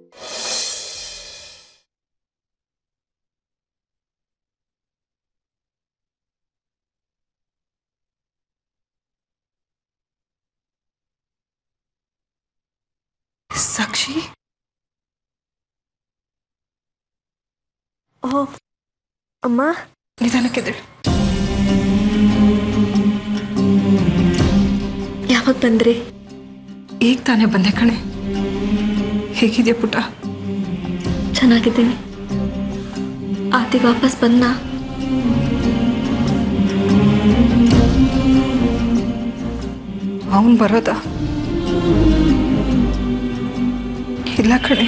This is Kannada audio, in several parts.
ಸಾಕ್ಷಿ ಓ ಅಮ್ಮ ನಿಧಾನಕ್ಕೆದ್ದೇಳು ಯಾವಾಗ ಬಂದ್ರಿ ಈಗ ತಾನೇ ಬಂದೆ ಕಣೆ ಹೇಗಿದೆಯಾ ಪುಟ್ಟ ಚೆನ್ನಾಗಿದ್ದೀನಿ ಆತಿ ವಾಪಸ್ ಬಂದ ಅವನು ಬರೋದಾ ಇಲ್ಲ ಕಣೆ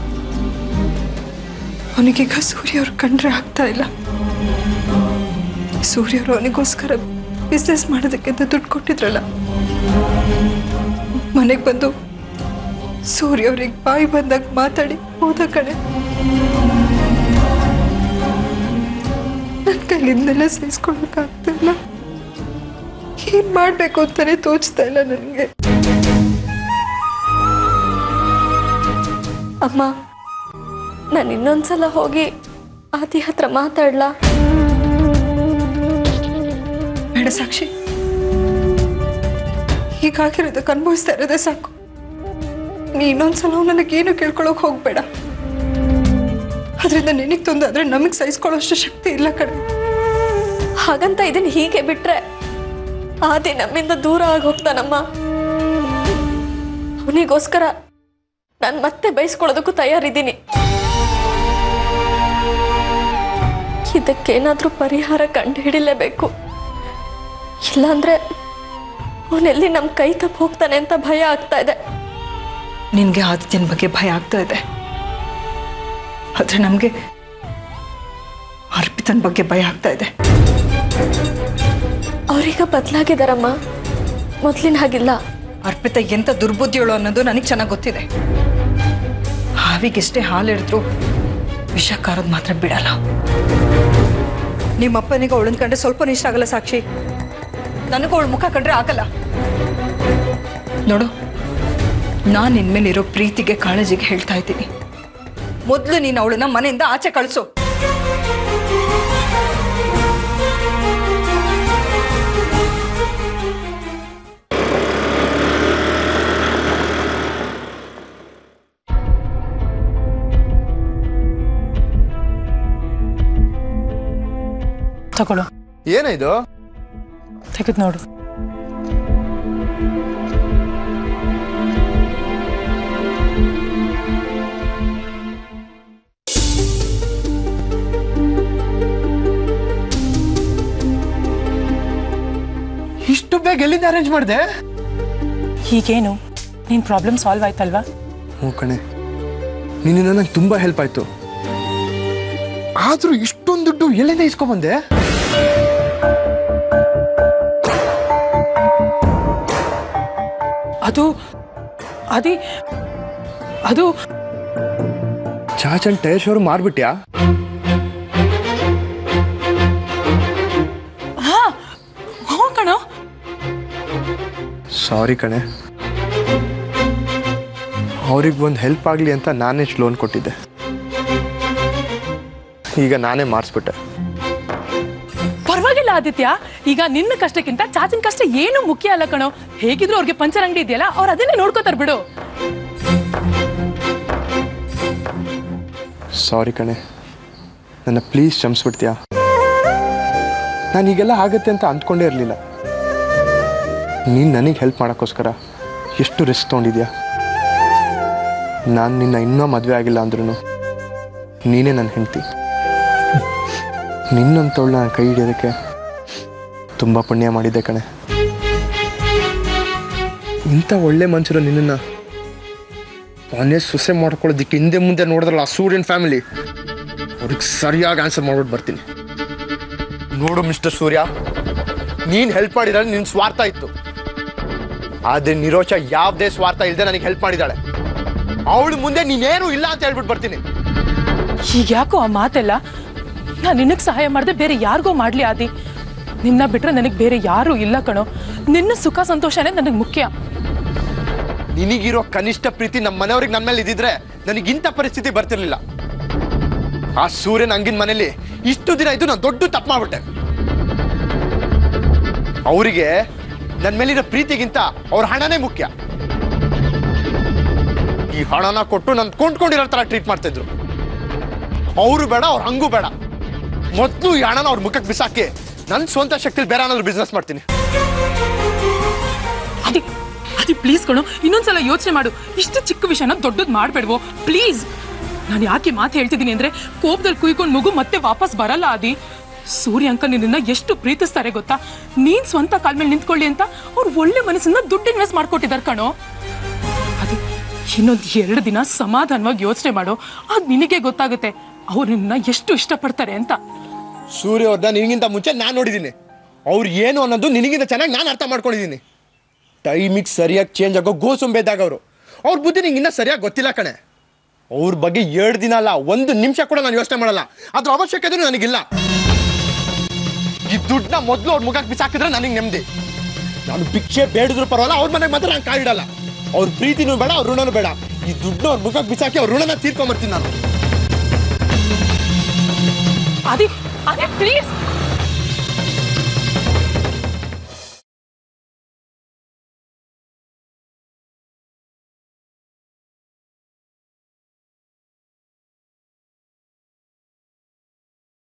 ಅವನಿಗೀಗ ಸೂರ್ಯ ಅವ್ರು ಕಂಡ್ರೆ ಆಗ್ತಾ ಇಲ್ಲ ಸೂರ್ಯ ಅವರು ಅವನಿಗೋಸ್ಕರ ಬಿಸ್ನೆಸ್ ಮಾಡೋದಕ್ಕೆ ಅಂತ ದುಡ್ಡು ಕೊಟ್ಟಿದ್ರಲ್ಲ ಮನೆಗೆ ಬಂದು ಸೂರ್ಯ ಅವ್ರಿಗೆ ಬಾಯಿ ಬಂದಾಗ ಮಾತಾಡಿ ಹೋದ ಕಣೆ ನನ್ನ ಕೈಲಿಂದೆಲ್ಲ ಸಹಿಸ್ಕೊಳಕ್ಕಾಗ್ತಾ ಇಲ್ಲ ಏನ್ ಮಾಡ್ಬೇಕು ಅಂತಾನೆ ತೋಚ್ತಾ ಇಲ್ಲ ನನಗೆ ಅಮ್ಮ ನಾನು ಇನ್ನೊಂದ್ಸಲ ಹೋಗಿ ಆತಿ ಹತ್ರ ಮಾತಾಡ್ಲಾ ಬೇಡ ಸಾಕ್ಷಿ ಹೀಗಾಗಿರೋದಕ್ಕೆ ಅನುಭವಿಸ್ತಾ ಇರೋದೇ ಸಾಕು ನೀ ಇನ್ನೊಂದ್ಸಲ ನನಗೇನು ಕೇಳ್ಕೊಳಕ್ ಹೋಗ್ಬೇಡ ಅದರಿಂದ ನಿನಗೆ ತೊಂದಾದ್ರೆ ನಮಗೆ ಸಹಿಸ್ಕೊಳ್ಳೋಷ್ಟು ಶಕ್ತಿ ಇಲ್ಲ ಕಡೆ ಹಾಗಂತ ಇದನ್ನ ಹೀಗೆ ಬಿಟ್ರೆ ಆದಿ ನಮ್ಮಿಂದ ದೂರ ಆಗಿ ಹೋಗ್ತಾನಮ್ಮ ಅವನಿಗೋಸ್ಕರ ನಾನು ಮತ್ತೆ ಬಯಸ್ಕೊಳ್ಳೋದಕ್ಕೂ ತಯಾರಿದ್ದೀನಿ ಇದಕ್ಕೇನಾದ್ರೂ ಪರಿಹಾರ ಕಂಡು ಹಿಡಿಲೇಬೇಕು ಇಲ್ಲಾಂದ್ರೆ ಅವನೆಲ್ಲಿ ನಮ್ಮ ಕೈ ತಪ್ಪು ಹೋಗ್ತಾನೆ ಅಂತ ಭಯ ಆಗ್ತಾ ಇದೆ ನಿನಗೆ ಆದಿತ್ಯನ ಬಗ್ಗೆ ಭಯ ಆಗ್ತಾ ಇದೆ ಆದ್ರೆ ನಮಗೆ ಅರ್ಪಿತನ ಬಗ್ಗೆ ಭಯ ಆಗ್ತಾ ಇದೆ ಅವ್ರೀಗ ಬದಲಾಗಿದಾರಮ್ಮ ಮೊದ್ಲಿನ ಹಾಗಿಲ್ಲ ಅರ್ಪಿತ ಎಂತ ದುರ್ಬುದ್ಧಿಯೋಳು ಅನ್ನೋದು ನನಗೆ ಚೆನ್ನಾಗಿ ಗೊತ್ತಿದೆ ಹಾವಿಗೆಷ್ಟೇ ಹಾಲಿಡಿದ್ರು ವಿಷ ಕಾರೋದು ಮಾತ್ರ ಬಿಡಲ್ಲ ನಿಮ್ಮಪ್ಪನಿಗೆ ಅವಳನ್ನ ಕಂಡ್ರೆ ಸ್ವಲ್ಪ ಇಷ್ಟ ಆಗಲ್ಲ ಸಾಕ್ಷಿ ನನಗೂ ಅವಳ ಮುಖ ಕಂಡ್ರೆ ಆಗಲ್ಲ ನೋಡು ನಾನು ಇನ್ಮೇಲಿರೋ ಪ್ರೀತಿಗೆ ಕಾಳಜಿಗೆ ಹೇಳ್ತಾ ಇದ್ದೀನಿ ಮೊದಲು ನೀನು ಅವಳನ್ನ ಮನೆಯಿಂದ ಆಚೆ ಕಳಿಸು ತಗೊಳ್ಳೋ ಏನಿದು ತೆಗೆದು ನೋಡು ಇಷ್ಟು ಬೇಗ ಎಲ್ಲಿಂದ ಅರೇಂಜ್ ಮಾಡಿದೆ ಹೀಗೇನು ನಿನ್ ಪ್ರಾಬ್ಲಮ್ ಸಾಲ್ವ್ ಆಯ್ತಲ್ವಾ ಹ್ಞೂ ಕಣೆ ನಿನ್ನಿಂದ ನಂಗೆ ತುಂಬ ಹೆಲ್ಪ್ ಆಯ್ತು ಆದ್ರೂ ಇಷ್ಟೊಂದು ದುಡ್ಡು ಎಲ್ಲಿಂದ ಇಸ್ಕೊಂಬಂದೆ ಅದು ಅದಿ ಅದು ಚಾಚನ್ ಟೈರ್ ಶೋರೂಮ್ ಮಾರ್ಬಿಟ್ಯಾ ಹ್ಞೂ ಕಣೋ ಸಾರಿ ಕಣೆ ಅವ್ರಿಗೆ ಒಂದು ಹೆಲ್ಪ್ ಆಗಲಿ ಅಂತ ನಾನೇ ಲೋನ್ ಕೊಟ್ಟಿದ್ದೆ ಈಗ ನಾನೇ ಮಾಡಿಸ್ಬಿಟ್ಟೆ ಪರವಾಗಿಲ್ಲ ಆದಿತ್ಯ ಈಗ ನಿನ್ನ ಕಷ್ಟಕ್ಕಿಂತ ಚಾಚಿನ ಕಷ್ಟ ಏನು ಮುಖ್ಯ ಅಲ್ಲ ಕಣೋ ಹೇಗಿದ್ರು ಅವ್ರಿಗೆ ಪಂಚರ್ ಅಂಗಡಿ ಇದೆಯಲ್ಲ ಅವ್ರು ಅದನ್ನೇ ನೋಡ್ಕೋತಾರ ಬಿಡು ಸಾರಿ ಕಣೆ ನನ್ನ ಪ್ಲೀಸ್ ಕ್ಷಮಿಸ್ಬಿಡ್ತೀಯಾ ನಾನು ಹೀಗೆಲ್ಲ ಆಗತ್ತೆ ಅಂತ ಅಂದ್ಕೊಂಡೇ ಇರಲಿಲ್ಲ ನೀನು ನನಗೆ ಹೆಲ್ಪ್ ಮಾಡೋಕ್ಕೋಸ್ಕರ ಎಷ್ಟು ರಿಸ್ಕ್ ತೊಗೊಂಡಿದ್ಯಾ ನಾನು ನಿನ್ನ ಇನ್ನೂ ಮದುವೆ ಆಗಿಲ್ಲ ಅಂದ್ರೂ ನೀನೇ ನನ್ನ ಹೆಂಡತಿ ನಿನ್ನಂತವಳು ನಾನು ಕೈ ಹಿಡಿಯೋದಕ್ಕೆ ತುಂಬ ಪುಣ್ಯ ಮಾಡಿದ್ದೆ ಕಣೆ ಇಂಥ ಒಳ್ಳೆ ಮನುಷ್ಯರು ನಿನ್ನನ್ನು ಅವನೇ ಸೊಸೆ ಮಾಡ್ಕೊಳ್ಳೋದಕ್ಕೆ ಹಿಂದೆ ಮುಂದೆ ನೋಡಿದ್ರಲ್ಲ ಆ ಸೂರ್ಯನ್ ಫ್ಯಾಮಿಲಿ ಅವ್ರಿಗೆ ಸರಿಯಾಗಿ ಆನ್ಸರ್ ಮಾಡ್ಬಿಟ್ಟು ಬರ್ತೀನಿ ನೋಡು ಮಿಸ್ಟರ್ ಸೂರ್ಯ ನೀನು ಹೆಲ್ಪ್ ಮಾಡಿದ್ರೆ ನಿನ್ನ ಸ್ವಾರ್ಥ ಇತ್ತು ಆದ್ರೆ ನಿರೋಚ ಯಾವುದೇ ಸ್ವಾರ್ಥ ಇಲ್ಲದೆ ನನಗೆ ಹೆಲ್ಪ್ ಮಾಡಿದಾಳೆ ಅವಳು ಮುಂದೆ ನೀನೇನು ಇಲ್ಲ ಅಂತ ಹೇಳ್ಬಿಟ್ಟು ಬರ್ತೀನಿ ಈಗ ಯಾಕೋ ಆ ಮಾತೆಲ್ಲ ನಾನು ನಿನಗೆ ಸಹಾಯ ಮಾಡದೆ ಬೇರೆ ಯಾರಿಗೋ ಮಾಡ್ಲಿ ಆದಿ ನಿನ್ನ ಬಿಟ್ರೆ ನನಗೆ ಬೇರೆ ಯಾರೂ ಇಲ್ಲ ಕಣೋ ನಿನ್ನ ಸುಖ ಸಂತೋಷನೇ ನನಗೆ ಮುಖ್ಯ ನಿನಗಿರೋ ಕನಿಷ್ಠ ಪ್ರೀತಿ ನಮ್ಮ ಮನೆಯವ್ರಿಗೆ ನನ್ನ ಮೇಲೆ ಇದ್ದಿದ್ರೆ ನನಗಿಂಥ ಪರಿಸ್ಥಿತಿ ಬರ್ತಿರ್ಲಿಲ್ಲ ಆ ಸೂರ್ಯನ ಹಂಗಿನ ಮನೇಲಿ ಇಷ್ಟು ದಿನ ಇದ್ದು ನಾನು ದೊಡ್ಡ ತಪ್ಪು ಮಾಡ್ಬಿಟ್ಟೆ ಅವರಿಗೆ ನನ್ನ ಮೇಲಿನ ಪ್ರೀತಿಗಿಂತ ಅವ್ರ ಹಣನೇ ಮುಖ್ಯ ಈ ಹಣನ ಕೊಟ್ಟು ನಾನು ಕೊಂಡ್ಕೊಂಡಿರೋ ಥರ ಟ್ರೀಟ್ ಮಾಡ್ತಿದ್ರು ಅವರು ಬೇಡ ಅವ್ರ ಹಂಗೂ ಬೇಡ ಮೊದಲು ಈ ಹಣನ ಅವ್ರ ಮುಖಕ್ಕೆ ಬಿಸಾಕಿ ನನ್ನ ಸ್ವಂತ ಶಕ್ತಿಲಿ ಬೇರೆ ಏನಾದ್ರು ಬಿಸ್ನೆಸ್ ಮಾಡ್ತೀನಿ ಅದಿ ಅದಿ ಪ್ಲೀಸ್ ಕಣೋ ಇನ್ನೊಂದ್ಸಲ ಯೋಚನೆ ಮಾಡು ಇಷ್ಟು ಚಿಕ್ಕ ವಿಷಯನ ದೊಡ್ಡದ್ ಮಾಡ್ಬೇಡ್ವೋ ಪ್ಲೀಸ್ ನಾನು ಯಾಕೆ ಮಾತು ಹೇಳ್ತಿದ್ದೀನಿ ಅಂದ್ರೆ ಕೋಪದಲ್ಲಿ ಕುಯ್ಕೊಂಡು ಮಗು ಮತ್ತೆ ವಾಪಸ್ ಬರಲ್ಲ ಆದಿ ಸೂರ್ಯ ಅಂಕ ನಿನ್ನ ಎಷ್ಟು ಪ್ರೀತಿಸ್ತಾರೆ ಗೊತ್ತಾ ನೀನ್ ಸ್ವಂತ ಕಾಲ್ ಮೇಲೆ ನಿಂತ್ಕೊಳ್ಳಿ ಅಂತ ಅವ್ರು ಒಳ್ಳೆ ಮನಸ್ಸನ್ನ ದುಡ್ಡು ಇನ್ವೆಸ್ಟ್ ಮಾಡ್ಕೊಟ್ಟಿದ್ದಾರೆ ಕಣೋ ಅದು ಇನ್ನೊಂದು ಎರಡು ದಿನ ಸಮಾಧಾನವಾಗಿ ಯೋಚನೆ ಮಾಡು ಅದ್ ನಿನಗೆ ಗೊತ್ತಾಗುತ್ತೆ ಅವ್ರು ನಿನ್ನ ಎಷ್ಟು ಇಷ್ಟಪಡ್ತಾರೆ ಅಂತ ಸೂರ್ಯ ಅವ್ರನ್ನ ನಿನಗಿಂತ ಮುಂಚೆ ನಾನು ನೋಡಿದ್ದೀನಿ ಅವ್ರು ಏನು ಅನ್ನೋದು ನಿನಗಿಂತ ಚೆನ್ನಾಗಿ ನಾನು ಅರ್ಥ ಮಾಡ್ಕೊಂಡಿದ್ದೀನಿ ಟೈಮಿಗೆ ಸರಿಯಾಗಿ ಚೇಂಜ್ ಆಗೋ ಗೋಸುಂಬೇದಾಗ ಅವರು ಅವ್ರ ಬುದ್ಧಿ ನಿಂಗೆ ಇನ್ನೂ ಸರಿಯಾಗಿ ಗೊತ್ತಿಲ್ಲ ಕಣೆ ಅವ್ರ ಬಗ್ಗೆ ಎರಡು ದಿನ ಅಲ್ಲ ಒಂದು ನಿಮಿಷ ಕೂಡ ನಾನು ಯೋಚನೆ ಮಾಡಲ್ಲ ಅದ್ರ ಅವಶ್ಯಕತೆ ನನಗಿಲ್ಲ ಈ ದುಡ್ಡನ್ನ ಮೊದಲು ಅವ್ರ ಮುಖಕ್ಕೆ ಬಿಸಾಕಿದ್ರೆ ನನಗೆ ನೆಮ್ಮದಿ ನಾನು ಭಿಕ್ಷೆ ಬೇಡಿದ್ರು ಪರವಾಗಿಲ್ಲ ಅವ್ರ ಮನೆಗೆ ಮಾತ್ರ ನಾನು ಕಾಯಿಡಲ್ಲ ಅವ್ರ ಪ್ರೀತಿನೂ ಬೇಡ ಅವ್ರ ಋಣನೂ ಬೇಡ ಈ ದುಡ್ಡನ್ನ ಅವ್ರ ಮುಖಕ್ಕೆ ಬಿಸಾಕಿ ಅವ್ರ ಋಣನ ತೀರ್ಕೊಂಬರ್ತೀನಿ ನಾನು ಅದೇ ಅದೇ ಪ್ಲೀಸ್